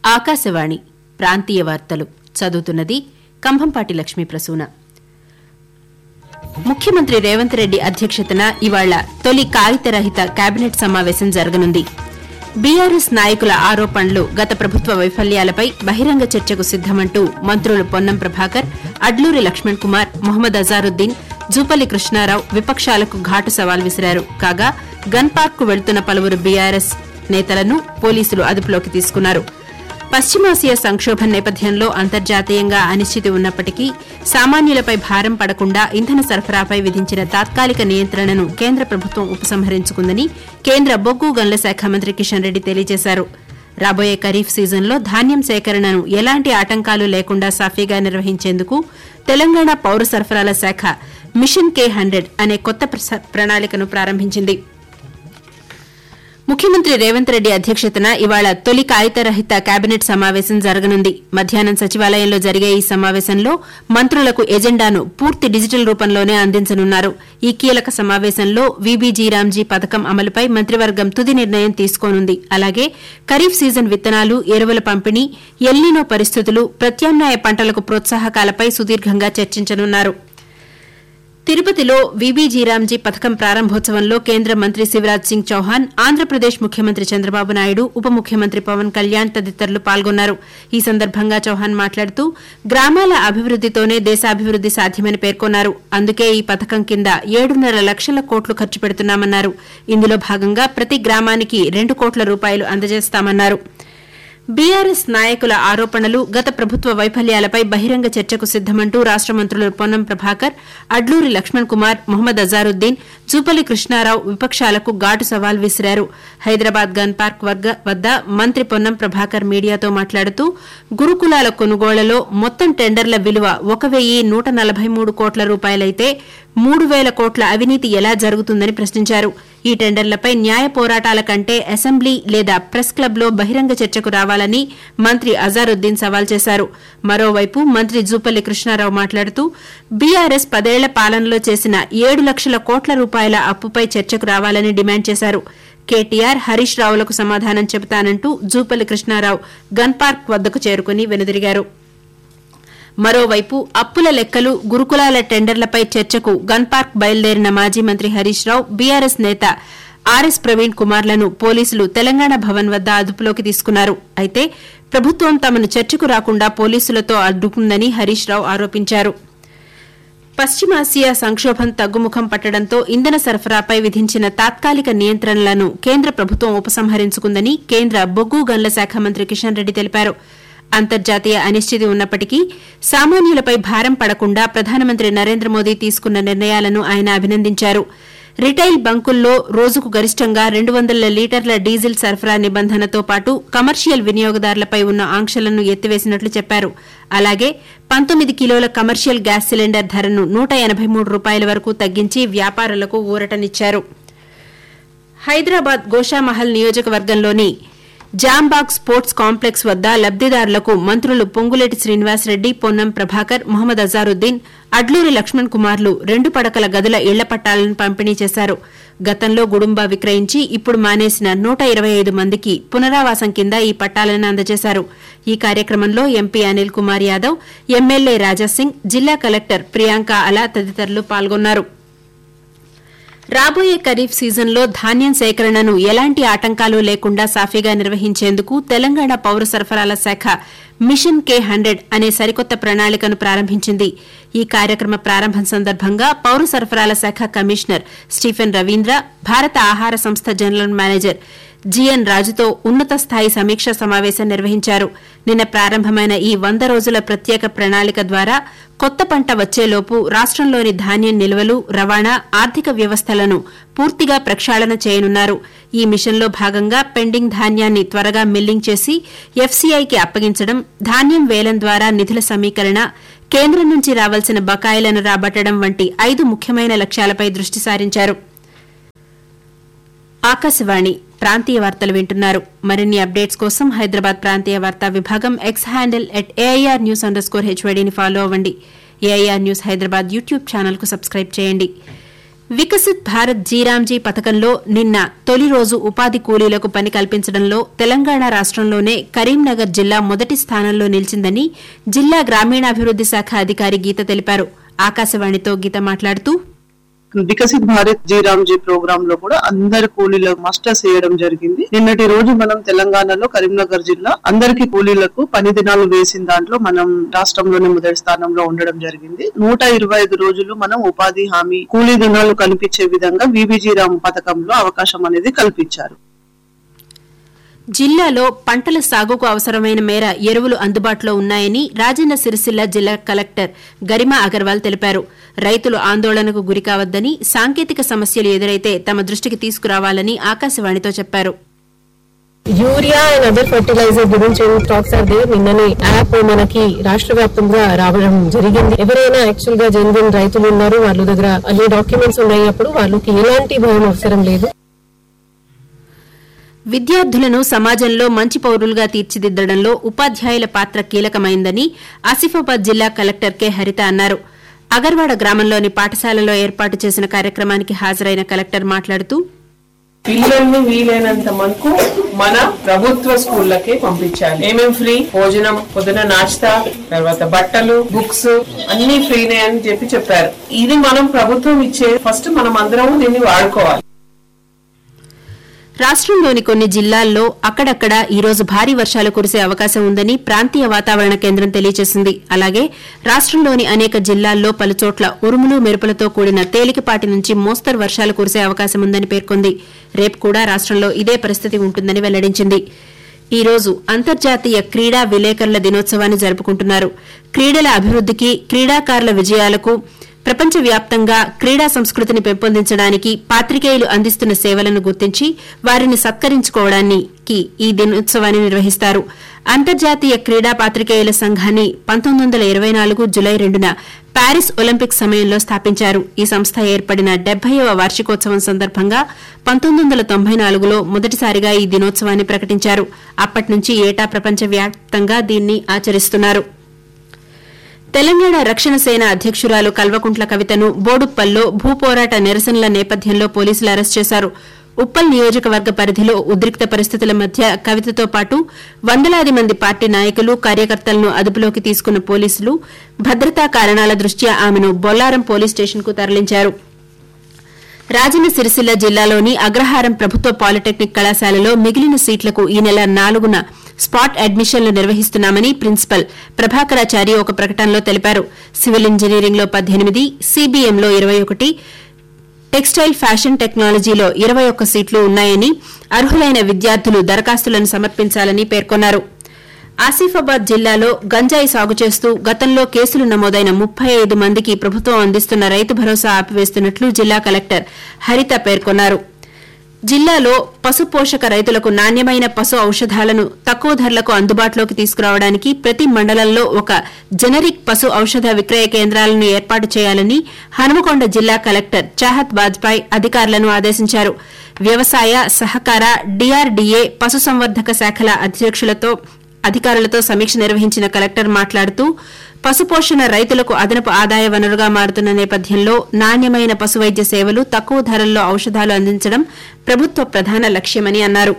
ఆకాశవాణి ప్రాంతీయ వార్తలు చదువుతున్నది కంభంపాటి లక్ష్మీ ప్రసూన ముఖ్యమంత్రి రేవంత్ రెడ్డి అధ్యక్షతన ఇవాళ తొలి కాగితరహిత కేబినెట్ సమావేశం జరగనుంది బీఆర్ఎస్ నాయకుల ఆరోపణలు గత ప్రభుత్వ వైఫల్యాలపై బహిరంగ చర్చకు సిద్దమంటూ మంత్రులు పొన్నం ప్రభాకర్ అడ్లూరి లక్ష్మణ్ కుమార్ మొహమ్మద్ అజారుద్దీన్ జూపల్లి కృష్ణారావు విపక్షాలకు ఘాటు సవాల్ విసిరారు కాగా గన్ పార్క్ కు వెళ్తున్న పలువురు బీఆర్ఎస్ నేతలను పోలీసులు అదుపులోకి తీసుకున్నారు పశ్చిమాసియా సంక్షోభం నేపథ్యంలో అంతర్జాతీయంగా అనిశ్చితి ఉన్నప్పటికీ సామాన్యులపై భారం పడకుండా ఇంధన సరఫరాపై విధించిన తాత్కాలిక నియంత్రణను కేంద్ర ప్రభుత్వం ఉపసంహరించుకుందని కేంద్ర బొగ్గు గనుల శాఖ మంత్రి కిషన్ రెడ్డి తెలియజేశారు రాబోయే ఖరీఫ్ సీజన్లో ధాన్యం సేకరణను ఎలాంటి ఆటంకాలు లేకుండా సాఫీగా నిర్వహించేందుకు తెలంగాణ పౌర సరఫరాల శాఖ మిషన్ కే హండ్రెడ్ అనే కొత్త ప్ర- ప్రణాళికను ప్రారంభించింది ముఖ్యమంత్రి రేవంత్ రెడ్డి అధ్యక్షతన ఇవాళ తొలి కాగితరహిత కేబినెట్ సమావేశం జరగనుంది మధ్యాహ్నం సచివాలయంలో జరిగే ఈ సమావేశంలో మంత్రులకు ఎజెండాను పూర్తి డిజిటల్ రూపంలోనే అందించనున్నారు ఈ కీలక సమావేశంలో వీబీజీరామ్జీ పథకం అమలుపై మంత్రివర్గం తుది నిర్ణయం తీసుకోనుంది అలాగే ఖరీఫ్ సీజన్ విత్తనాలు ఎరువుల పంపిణీ ఎల్నినో పరిస్థితులు ప్రత్యామ్నాయ పంటలకు ప్రోత్సాహకాలపై సుదీర్ఘంగా చర్చించనున్నారు తిరుపతిలో వీబీజీరామ్జీ పథకం ప్రారంభోత్సవంలో కేంద్ర మంత్రి శివరాజ్ సింగ్ చౌహాన్ ఆంధ్రప్రదేశ్ ముఖ్యమంత్రి చంద్రబాబు నాయుడు ఉప ముఖ్యమంత్రి పవన్ కళ్యాణ్ తదితరులు పాల్గొన్నారు ఈ సందర్భంగా చౌహాన్ మాట్లాడుతూ గ్రామాల అభివృద్దితోనే దేశాభివృద్ది సాధ్యమని పేర్కొన్నారు అందుకే ఈ పథకం కింద ఏడున్నర లక్షల కోట్లు ఖర్చు పెడుతున్నామన్నారు ఇందులో భాగంగా ప్రతి గ్రామానికి రెండు కోట్ల రూపాయలు అందజేస్తామన్నారు బీఆర్ఎస్ నాయకుల ఆరోపణలు గత ప్రభుత్వ వైఫల్యాలపై బహిరంగ చర్చకు సిద్దమంటూ రాష్ట మంత్రులు పొన్నం ప్రభాకర్ అడ్లూరి లక్ష్మణ్ కుమార్ మొహమ్మద్ అజారుద్దీన్ జూపల్లి కృష్ణారావు విపక్షాలకు ఘాటు సవాల్ విసిరారు హైదరాబాద్ గన్ పార్క్ వర్గ వద్ద మంత్రి పొన్నం ప్రభాకర్ మీడియాతో మాట్లాడుతూ గురుకులాల కొనుగోళ్లలో మొత్తం టెండర్ల విలువ ఒక వెయ్యి నూట నలభై మూడు కోట్ల రూపాయలైతే మూడు వేల కోట్ల అవినీతి ఎలా జరుగుతుందని ప్రశ్నించారు ఈ టెండర్లపై న్యాయ పోరాటాల కంటే అసెంబ్లీ లేదా ప్రెస్ క్లబ్లో బహిరంగ చర్చకు రావాలని మంత్రి అజారుద్దీన్ సవాల్ చేశారు మరోవైపు మంత్రి జూపల్లి కృష్ణారావు మాట్లాడుతూ బీఆర్ఎస్ పదేళ్ల పాలనలో చేసిన ఏడు లక్షల కోట్ల రూపాయల అప్పుపై చర్చకు రావాలని డిమాండ్ చేశారు కేటీఆర్ హరీష్ రావులకు సమాధానం చెబుతానంటూ జూపల్లి కృష్ణారావు గన్ పార్క్ వద్దకు చేరుకుని వెనుదిరిగారు మరోవైపు అప్పుల లెక్కలు గురుకులాల టెండర్లపై చర్చకు గన్ పార్క్ బయలుదేరిన మాజీ మంత్రి హరీష్ రావు బీఆర్ఎస్ నేత ఆర్ఎస్ ప్రవీణ్ కుమార్లను పోలీసులు తెలంగాణ భవన్ వద్ద అదుపులోకి తీసుకున్నారు అయితే ప్రభుత్వం తమను చర్చకు రాకుండా పోలీసులతో అడ్డుకుందని హరీష్ రావు ఆరోపించారు పశ్చిమాసియా సంక్షోభం తగ్గుముఖం పట్టడంతో ఇంధన సరఫరాపై విధించిన తాత్కాలిక నియంత్రణలను కేంద్ర ప్రభుత్వం ఉపసంహరించుకుందని కేంద్ర బొగ్గు గనుల శాఖ మంత్రి కిషన్ రెడ్డి తెలిపారు అంతర్జాతీయ అనిశ్చితి ఉన్నప్పటికీ సామాన్యులపై భారం పడకుండా ప్రధానమంత్రి నరేంద్ర మోదీ తీసుకున్న నిర్ణయాలను ఆయన అభినందించారు రిటైల్ బంకుల్లో రోజుకు గరిష్టంగా రెండు వందల లీటర్ల డీజిల్ సరఫరా నిబంధనతో పాటు కమర్షియల్ వినియోగదారులపై ఉన్న ఆంక్షలను ఎత్తివేసినట్లు చెప్పారు అలాగే పంతొమ్మిది కిలోల కమర్షియల్ గ్యాస్ సిలిండర్ ధరను నూట ఎనబై మూడు రూపాయల వరకు తగ్గించి వ్యాపారులకు ఊరటనిచ్చారు హైదరాబాద్ గోషామహల్ నియోజకవర్గంలోని జాంబాగ్ స్పోర్ట్స్ కాంప్లెక్స్ వద్ద లబ్దిదారులకు మంత్రులు పొంగులేటి శ్రీనివాసరెడ్డి పొన్నం ప్రభాకర్ మొహమ్మద్ అజారుద్దీన్ అడ్లూరి లక్ష్మణ్ కుమార్లు రెండు పడకల గదుల ఇళ్ల పట్టాలను పంపిణీ చేశారు గతంలో గుడుంబా విక్రయించి ఇప్పుడు మానేసిన నూట ఇరవై ఐదు మందికి పునరావాసం కింద ఈ పట్టాలను అందజేశారు ఈ కార్యక్రమంలో ఎంపీ అనిల్ కుమార్ యాదవ్ ఎమ్మెల్యే రాజాసింగ్ జిల్లా కలెక్టర్ ప్రియాంక అలా తదితరులు పాల్గొన్నారు రాబోయే ఖరీఫ్ సీజన్లో ధాన్యం సేకరణను ఎలాంటి ఆటంకాలు లేకుండా సాఫీగా నిర్వహించేందుకు తెలంగాణ పౌర సరఫరాల శాఖ మిషన్ కే హండ్రెడ్ అనే సరికొత్త ప్రణాళికను ప్రారంభించింది ఈ కార్యక్రమ ప్రారంభం సందర్భంగా పౌర సరఫరాల శాఖ కమిషనర్ స్టీఫెన్ రవీంద్ర భారత ఆహార సంస్థ జనరల్ మేనేజర్ జీఎన్ రాజుతో ఉన్నత స్థాయి సమీక్ష సమావేశం నిర్వహించారు నిన్న ప్రారంభమైన ఈ వంద రోజుల ప్రత్యేక ప్రణాళిక ద్వారా కొత్త పంట వచ్చేలోపు రాష్టంలోని ధాన్యం నిల్వలు రవాణా ఆర్థిక వ్యవస్థలను పూర్తిగా ప్రక్షాళన చేయనున్నారు ఈ మిషన్లో భాగంగా పెండింగ్ ధాన్యాన్ని త్వరగా మిల్లింగ్ చేసి ఎఫ్సీఐకి అప్పగించడం ధాన్యం వేలం ద్వారా నిధుల సమీకరణ కేంద్రం నుంచి రావాల్సిన బకాయిలను రాబట్టడం వంటి ఐదు ముఖ్యమైన లక్ష్యాలపై దృష్టి సారించారు ఆకాశవాణి ప్రాంతీయ వార్తలు వింటున్నారు మరిన్ని అప్డేట్స్ కోసం హైదరాబాద్ ప్రాంతీయ వార్తా విభాగం X handle at AIR news underscore స్కోర్ హెచ్వైడీని ఫాలో అవ్వండి AIR news Hyderabad YouTube channel కు సబ్స్క్రైబ్ చేయండి వికసిత్ భారత్ జీరాంజీ పథకంలో నిన్న తొలి రోజు ఉపాధి కూలీలకు పని కల్పించడంలో తెలంగాణ రాష్టంలోనే కరీంనగర్ జిల్లా మొదటి స్థానంలో నిలిచిందని జిల్లా గ్రామీణాభివృద్ది శాఖ అధికారి గీత తెలిపారు ఆకాశవాణితో గీత మాట్లాడుతూ వికసిత్ భారత్ జీరామ్జీ ప్రోగ్రామ్ లో కూడా అందరి కూలీలకు మాస్టర్స్ చేయడం జరిగింది నిన్నటి రోజు మనం తెలంగాణలో కరీంనగర్ జిల్లా అందరికి కూలీలకు పని దినాలు వేసిన దాంట్లో మనం రాష్ట్రంలోనే మొదటి స్థానంలో ఉండడం జరిగింది నూట ఇరవై ఐదు రోజులు మనం ఉపాధి హామీ కూలీ దినాలు కనిపించే విధంగా విబిజీ రామ్ పథకంలో అవకాశం అనేది కల్పించారు జిల్లాలో పంటల సాగుకు అవసరమైన మేర ఎరువులు అందుబాటులో ఉన్నాయని రాజన్న సిరిసిల్ల జిల్లా కలెక్టర్ గరిమా అగర్వాల్ తెలిపారు రైతులు ఆందోళనకు గురికావద్దని సాంకేతిక సమస్యలు ఎదురైతే తమ దృష్టికి తీసుకురావాలని ఆకాశవాణితో చెప్పారు యూరియా అండ్ అదర్ ఫర్టిలైజర్ గురించి టాక్స్ ఆర్ దేర్ నిన్ననే యాప్ మనకి రాష్ట్ర వ్యాప్తంగా రావడం జరిగింది ఎవరైనా యాక్చువల్ గా జెన్యున్ రైతులు ఉన్నారు వాళ్ళ దగ్గర అన్ని డాక్యుమెంట్స్ ఉన్నప్పుడు వాళ్ళకి ఎలాంటి భయం అవసరం లేదు విద్యార్థులను సమాజంలో మంచి పౌరులుగా తీర్చిదిద్దడంలో ఉపాధ్యాయుల పాత్ర కీలకమైందని ఆసిఫాబాద్ జిల్లా కలెక్టర్ కె హరిత అన్నారు అగర్వాడ గ్రామంలోని పాఠశాలలో ఏర్పాటు చేసిన కార్యక్రమానికి హాజరైన కలెక్టర్ మాట్లాడుతూ పిల్లల్ని వీలైనంత మనకు మన ప్రభుత్వ స్కూళ్ళకే పంపించాలి ఏమేం ఫ్రీ భోజనం పొద్దున నాస్తా తర్వాత బట్టలు బుక్స్ అన్ని ఫ్రీనే అని చెప్పి చెప్పారు ఇది మనం ప్రభుత్వం ఇచ్చే ఫస్ట్ మనం అందరం దీన్ని వాడుకోవాలి రాష్టంలోని కొన్ని జిల్లాల్లో అక్కడక్కడ ఈ రోజు భారీ వర్షాలు కురిసే అవకాశం ఉందని ప్రాంతీయ వాతావరణ కేంద్రం తెలియజేసింది అలాగే రాష్టంలోని అనేక జిల్లాల్లో పలుచోట్ల ఉరుములు మెరుపులతో కూడిన తేలికపాటి నుంచి మోస్తరు వర్షాలు కురిసే అవకాశం ఉందని పేర్కొంది రేపు కూడా రాష్టంలో ఇదే పరిస్థితి ఉంటుందని వెల్లడించింది ఈ రోజు అంతర్జాతీయ క్రీడా విలేకరుల దినోత్సవాన్ని జరుపుకుంటున్నారు క్రీడల అభివృద్దికి క్రీడాకారుల విజయాలకు ప్రపంచవ్యాప్తంగా క్రీడా సంస్కృతిని పెంపొందించడానికి పాత్రికేయులు అందిస్తున్న సేవలను గుర్తించి వారిని సత్కరించుకోవడానికి ఈ దినోత్సవాన్ని నిర్వహిస్తారు అంతర్జాతీయ క్రీడా పాత్రికేయుల సంఘాన్ని పంతొమ్మిది వందల ఇరవై నాలుగు జులై రెండున ప్యారిస్ ఒలింపిక్ సమయంలో స్థాపించారు ఈ సంస్థ ఏర్పడిన డెబ్బైవ వార్షికోత్సవం సందర్భంగా పంతొమ్మిది వందల తొంభై నాలుగులో మొదటిసారిగా ఈ దినోత్సవాన్ని ప్రకటించారు అప్పటి నుంచి ఏటా ప్రపంచవ్యాప్తంగా దీన్ని ఆచరిస్తున్నారు తెలంగాణ రక్షణ సేన అధ్యకురాలు కల్వకుంట్ల కవితను బోడుప్పల్లో భూపోరాట నిరసనల నేపథ్యంలో పోలీసులు అరెస్ట్ చేశారు ఉప్పల్ నియోజకవర్గ పరిధిలో ఉద్రిక్త పరిస్థితుల మధ్య కవితతో పాటు వందలాది మంది పార్టీ నాయకులు కార్యకర్తలను అదుపులోకి తీసుకున్న పోలీసులు భద్రతా కారణాల దృష్ట్యా ఆమెను బొల్లారం పోలీస్ స్టేషన్కు తరలించారు రాజన్న సిరిసిల్ల జిల్లాలోని అగ్రహారం ప్రభుత్వ పాలిటెక్నిక్ కళాశాలలో మిగిలిన సీట్లకు ఈ నెల నాలుగున స్పాట్ అడ్మిషన్లు నిర్వహిస్తున్నామని ప్రిన్సిపల్ ప్రభాకరాచారి ఒక ప్రకటనలో తెలిపారు సివిల్ ఇంజనీరింగ్లో పద్దెనిమిది సీబీఎంలో ఇరవై ఒకటి టెక్స్టైల్ ఫ్యాషన్ టెక్నాలజీలో ఇరవై ఒక్క సీట్లు ఉన్నాయని అర్హులైన విద్యార్థులు దరఖాస్తులను సమర్పించాలని పేర్కొన్నారు ఆసిఫాబాద్ జిల్లాలో గంజాయి సాగు చేస్తూ గతంలో కేసులు నమోదైన ముప్పై ఐదు మందికి ప్రభుత్వం అందిస్తున్న రైతు భరోసా ఆపివేస్తున్నట్లు జిల్లా కలెక్టర్ హరిత పేర్కొన్నారు జిల్లాలో పశు పోషక రైతులకు నాణ్యమైన పశు ఔషధాలను తక్కువ ధరలకు అందుబాటులోకి తీసుకురావడానికి ప్రతి మండలంలో ఒక జనరిక్ పశు ఔషధ విక్రయ కేంద్రాలను ఏర్పాటు చేయాలని హనుమకొండ జిల్లా కలెక్టర్ చాహత్ వాజ్పాయ్ అధికారులను ఆదేశించారు వ్యవసాయ సహకార డీఆర్డీఏ పశుసంవర్ధక శాఖల అధ్యకులతో అధికారులతో సమీక్ష నిర్వహించిన కలెక్టర్ మాట్లాడుతూ పశుపోషణ రైతులకు అదనపు ఆదాయ వనరుగా మారుతున్న నేపథ్యంలో నాణ్యమైన పశువైద్య సేవలు తక్కువ ధరల్లో ఔషధాలు అందించడం ప్రభుత్వ ప్రధాన లక్ష్యమని అన్నారు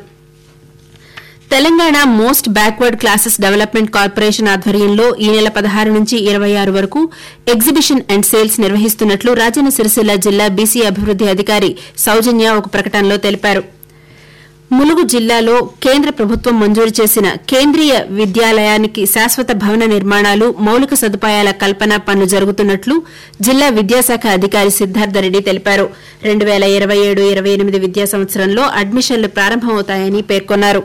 Telangana most backward classes development corporation ఆధ్వర్యంలో ఈ నెల పదహారు నుంచి ఇరవై ఆరు వరకు ఎగ్జిబిషన్ అండ్ సేల్స్ నిర్వహిస్తున్నట్లు రాజన్న సిరిసిల్ల జిల్లా బీసీ అభివృద్ది అధికారి సౌజన్య ఒక ప్రకటనలో తెలిపారు ములుగు జిల్లాలో కేంద్ర ప్రభుత్వం మంజూరు చేసిన కేంద్రీయ విద్యాలయానికి శాశ్వత భవన నిర్మాణాలు మౌలిక సదుపాయాల కల్పన పనులు జరుగుతున్నట్లు జిల్లా విద్యాశాఖ అధికారి సిద్దార్థరెడ్డి తెలిపారు రెండు పేల ఇరవై ఏడు ఇరవై ఎనిమిది విద్యా సంవత్సరంలో అడ్మిషన్లు ప్రారంభమవుతాయని పేర్కొన్నారు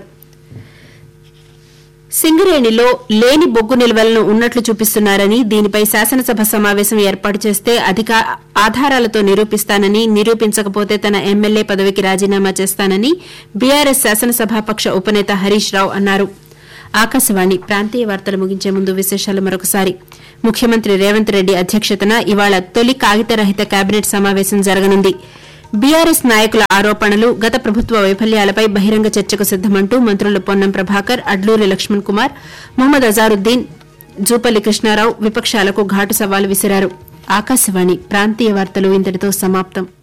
సింగరేణిలో లేని బొగ్గు నిల్వలను ఉన్నట్లు చూపిస్తున్నారని దీనిపై శాసనసభ సమావేశం ఏర్పాటు చేస్తే అధిక ఆధారాలతో నిరూపిస్తానని నిరూపించకపోతే తన ఎమ్మెల్యే పదవికి రాజీనామా చేస్తానని బీఆర్ఎస్ శాసనసభాపక్ష ఉపనేత హరీష్ రావు అన్నారు ఆకాశవాణి ప్రాంతీయ వార్తలు ముగించే ముందు విశేషాలు మరొకసారి ముఖ్యమంత్రి రేవంత్ రెడ్డి అధ్యక్షతన ఇవాళ తొలి కాగితరహిత కేబినెట్ సమావేశం జరగనుంది బీఆర్ఎస్ నాయకుల ఆరోపణలు గత ప్రభుత్వ వైఫల్యాలపై బహిరంగ చర్చకు సిద్దమంటూ మంత్రులు పొన్నం ప్రభాకర్ అడ్లూరి లక్ష్మణ్ కుమార్ మొహమ్మద్ అజారుద్దీన్ జూపల్లి కృష్ణారావు విపక్షాలకు ఘాటు సవాల్ విసిరారు ఆకాశవాణి ప్రాంతీయ వార్తలు ఇంతటితో సమాప్తం